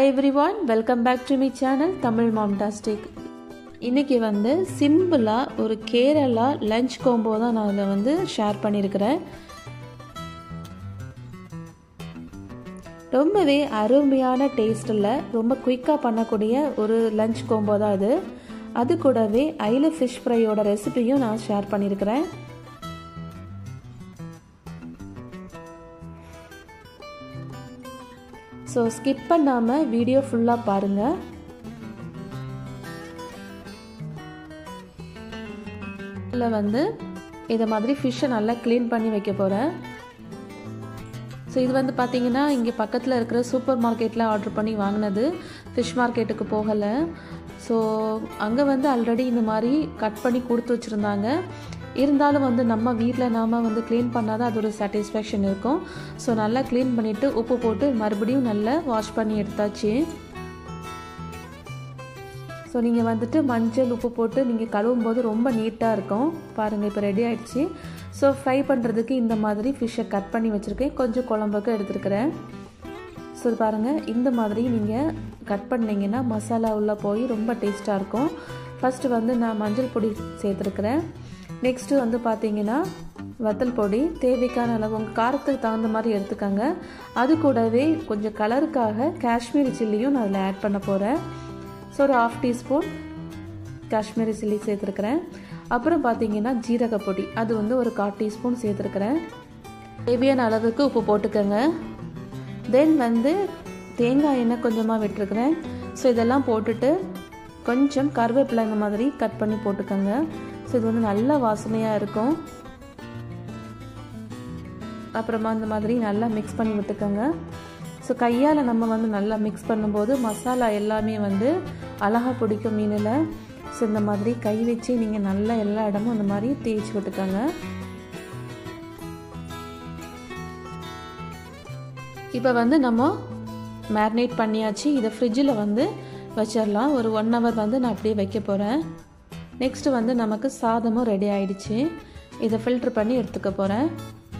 Every everyone welcome back to me channel Tamil மாம்டாஸ்டிக் இன்றைக்கி வந்து சிம்பிளாக ஒரு கேரளா லஞ்ச் கோம்போ தான் நான் அதில் வந்து ஷேர் பண்ணியிருக்கிறேன் ரொம்பவே அருமையான டேஸ்ட்டில் ரொம்ப குயிக்காக பண்ணக்கூடிய ஒரு லஞ்ச் கோம்போ தான் இது அது கூடவே ஐல ஃபிஷ் ஃப்ரையோட ரெசிபியும் நான் ஷேர் பண்ணியிருக்கிறேன் ஸோ ஸ்கிப் பண்ணாமல் வீடியோ ஃபுல்லாக பாருங்கள் இதில் வந்து இதை மாதிரி ஃபிஷ்ஷை நல்லா க்ளீன் பண்ணி வைக்க போகிறேன் ஸோ இது வந்து பார்த்தீங்கன்னா இங்கே பக்கத்தில் இருக்கிற சூப்பர் மார்க்கெட்டில் ஆர்டர் பண்ணி வாங்கினது ஃபிஷ் மார்க்கெட்டுக்கு போகலை ஸோ அங்கே வந்து ஆல்ரெடி இந்த மாதிரி கட் பண்ணி கொடுத்து வச்சுருந்தாங்க இருந்தாலும் வந்து நம்ம வீட்டில் நாம் வந்து க்ளீன் பண்ணால் தான் அது ஒரு சாட்டிஸ்ஃபேக்ஷன் இருக்கும் ஸோ நல்லா க்ளீன் பண்ணிவிட்டு உப்பு போட்டு மறுபடியும் நல்லா வாஷ் பண்ணி எடுத்தாச்சு ஸோ நீங்கள் வந்துட்டு மஞ்சள் உப்பு போட்டு நீங்கள் கழுவும் போது ரொம்ப நீட்டாக இருக்கும் பாருங்கள் இப்போ ரெடி ஆகிடுச்சு ஸோ ஃப்ரை பண்ணுறதுக்கு இந்த மாதிரி ஃபிஷ்ஷை கட் பண்ணி வச்சுருக்கேன் கொஞ்சம் குழம்புக்கு எடுத்துருக்கிறேன் ஸோ பாருங்கள் இந்த மாதிரி நீங்கள் கட் பண்ணிங்கன்னா மசாலா உள்ளே போய் ரொம்ப டேஸ்ட்டாக இருக்கும் ஃபஸ்ட்டு வந்து நான் மஞ்சள் பொடி சேர்த்துருக்குறேன் நெக்ஸ்ட்டு வந்து பார்த்தீங்கன்னா வத்தல் பொடி தேவைக்கான அளவு உங்கள் காரத்துக்கு தகுந்த மாதிரி எடுத்துக்கோங்க அது கூடவே கொஞ்சம் கலருக்காக காஷ்மீரி சில்லியும் நான் அதில் ஆட் பண்ண போகிறேன் ஸோ ஒரு ஆஃப் டீஸ்பூன் காஷ்மீரி சில்லி சேர்த்துருக்குறேன் அப்புறம் பார்த்தீங்கன்னா ஜீரக பொடி அது வந்து ஒரு கால் டீஸ்பூன் சேர்த்துருக்குறேன் தேவையான அளவுக்கு உப்பு போட்டுக்கோங்க தென் வந்து தேங்காய் எண்ணெய் கொஞ்சமாக விட்டுருக்குறேன் ஸோ இதெல்லாம் போட்டுட்டு கொஞ்சம் கருவேப்பிலை இந்த மாதிரி கட் பண்ணி போட்டுக்கோங்க ஸோ இது வந்து நல்ல வாசனையாக இருக்கும் அப்புறமா இந்த மாதிரி நல்லா மிக்ஸ் பண்ணி விட்டுக்கோங்க ஸோ கையால் நம்ம வந்து நல்லா மிக்ஸ் பண்ணும்போது மசாலா எல்லாமே வந்து அழகாக பிடிக்கும் மீனில் ஸோ இந்த மாதிரி கை வச்சு நீங்கள் நல்லா எல்லா இடமும் இந்த மாதிரி தேய்ச்சி விட்டுக்கோங்க இப்போ வந்து நம்ம மேரினேட் பண்ணியாச்சு இதை ஃப்ரிட்ஜில் வந்து வச்சிடலாம் ஒரு ஒன் ஹவர் வந்து நான் அப்படியே வைக்க போகிறேன் நெக்ஸ்ட்டு வந்து நமக்கு சாதமும் ரெடி ஆயிடுச்சு இதை ஃபில்ட்ரு பண்ணி எடுத்துக்க போகிறேன்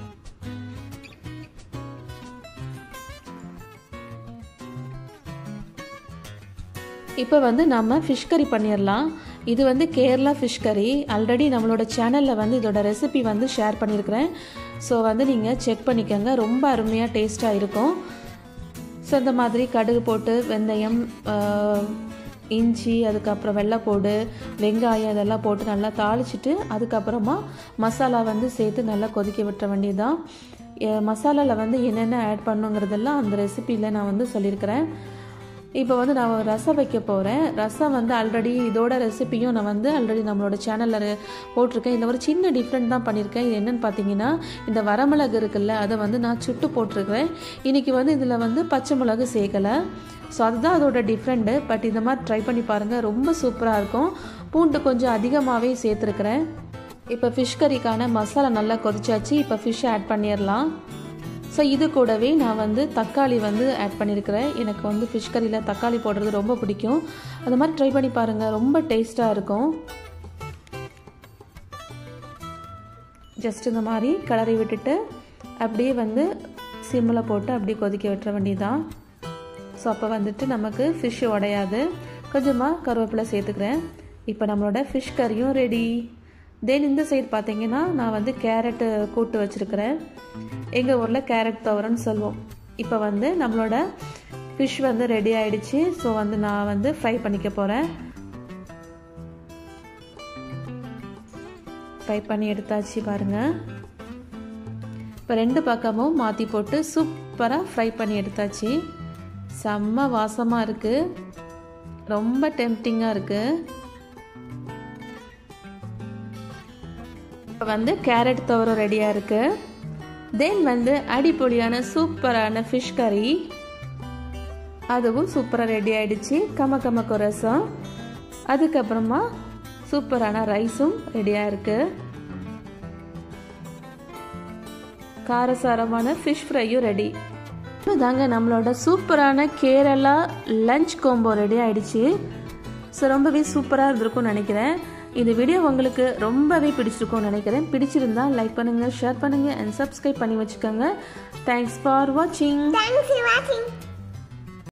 இப்போ வந்து நம்ம ஃபிஷ் கறி பண்ணிடலாம் இது வந்து கேரளா ஃபிஷ் கறி ஆல்ரெடி நம்மளோட சேனலில் வந்து இதோட ரெசிபி வந்து ஷேர் பண்ணியிருக்கிறேன் ஸோ வந்து நீங்கள் செக் பண்ணிக்கோங்க ரொம்ப அருமையாக டேஸ்ட்டாக இருக்கும் ஸோ இந்த மாதிரி கடுகு போட்டு வெந்தயம் இஞ்சி அதுக்கப்புறம் வெள்ளைப்பூடு வெங்காயம் இதெல்லாம் போட்டு நல்லா தாளிச்சிட்டு அதுக்கப்புறமா மசாலா வந்து சேர்த்து நல்லா கொதிக்க விட்டுற வேண்டியதுதான் மசாலாவில் வந்து என்னென்ன ஆட் பண்ணுங்கிறதெல்லாம் அந்த ரெசிப்பியில் நான் வந்து சொல்லியிருக்கிறேன் இப்போ வந்து நான் ரசம் வைக்க போகிறேன் ரசம் வந்து ஆல்ரெடி இதோட ரெசிப்பியும் நான் வந்து ஆல்ரெடி நம்மளோட சேனலில் போட்டிருக்கேன் இதில் ஒரு சின்ன டிஃப்ரெண்ட் தான் பண்ணியிருக்கேன் இது என்னென்னு பார்த்தீங்கன்னா இந்த வரமிளகு இருக்குல்ல அதை வந்து நான் சுட்டு போட்டிருக்கிறேன் இன்றைக்கி வந்து இதில் வந்து பச்சை மிளகு சேர்க்கலை ஸோ அதுதான் அதோட டிஃப்ரெண்ட்டு பட் இந்த மாதிரி ட்ரை பண்ணி பாருங்கள் ரொம்ப சூப்பராக இருக்கும் பூண்டு கொஞ்சம் அதிகமாகவே சேர்த்துருக்குறேன் இப்போ ஃபிஷ் கறிக்கான மசாலா நல்லா கொதிச்சாச்சு இப்போ ஃபிஷ் ஆட் பண்ணிடலாம் ஸோ இது கூடவே நான் வந்து தக்காளி வந்து ஆட் பண்ணியிருக்கிறேன் எனக்கு வந்து ஃபிஷ் கறியில் தக்காளி போடுறது ரொம்ப பிடிக்கும் அந்த மாதிரி ட்ரை பண்ணி பாருங்கள் ரொம்ப டேஸ்ட்டாக இருக்கும் ஜஸ்ட் இந்த மாதிரி கிளறி விட்டுட்டு அப்படியே வந்து சிம்மில் போட்டு அப்படியே கொதிக்க விட்டுற வேண்டியதான் ஸோ அப்போ வந்துட்டு நமக்கு ஃபிஷ் உடையாது கொஞ்சமாக கருவேப்பிலை சேர்த்துக்கிறேன் இப்போ நம்மளோட ஃபிஷ் கறியும் ரெடி தென் இந்த சைடு பார்த்தீங்கன்னா நான் வந்து கேரட்டு கூட்டு வச்சுருக்கிறேன் எங்கள் ஊரில் கேரட் தவறன்னு சொல்லுவோம் இப்போ வந்து நம்மளோட ஃபிஷ் வந்து ரெடி ஆயிடுச்சு ஸோ வந்து நான் வந்து ஃப்ரை பண்ணிக்க போகிறேன் ஃப்ரை பண்ணி எடுத்தாச்சு பாருங்கள் இப்போ ரெண்டு பக்கமும் மாற்றி போட்டு சூப்பராக ஃப்ரை பண்ணி எடுத்தாச்சு செம்ம வாசமாக இருக்குது ரொம்ப டெம்டிங்காக இருக்குது இப்போ வந்து கேரட் துவரம் ரெடியாக இருக்குது தென் வந்து அடிப்பொலியான சூப்பரான ஃபிஷ் கறி அதுவும் சூப்பராக ரெடி ஆயிடுச்சு கம கமக்கு ரசம் அதுக்கப்புறமா சூப்பரான ரைஸும் ரெடியாக இருக்குது காரசாரமான ஃபிஷ் ஃப்ரையும் ரெடி தாங்க நம்மளோட சூப்பரான கேரளா லஞ்ச் கோம்போ ரெடி ஆயிடுச்சு ஸோ ரொம்பவே சூப்பராக இருந்திருக்கும்னு நினைக்கிறேன் இந்த வீடியோ உங்களுக்கு ரொம்பவே பிடிச்சிருக்கும்னு நினைக்கிறேன் பிடிச்சிருந்தா லைக் பண்ணுங்கள் ஷேர் பண்ணுங்கள் அண்ட் சப்ஸ்கிரைப் பண்ணி வச்சுக்கோங்க தேங்க்ஸ் ஃபார் வாட்சிங் Thanks for watching.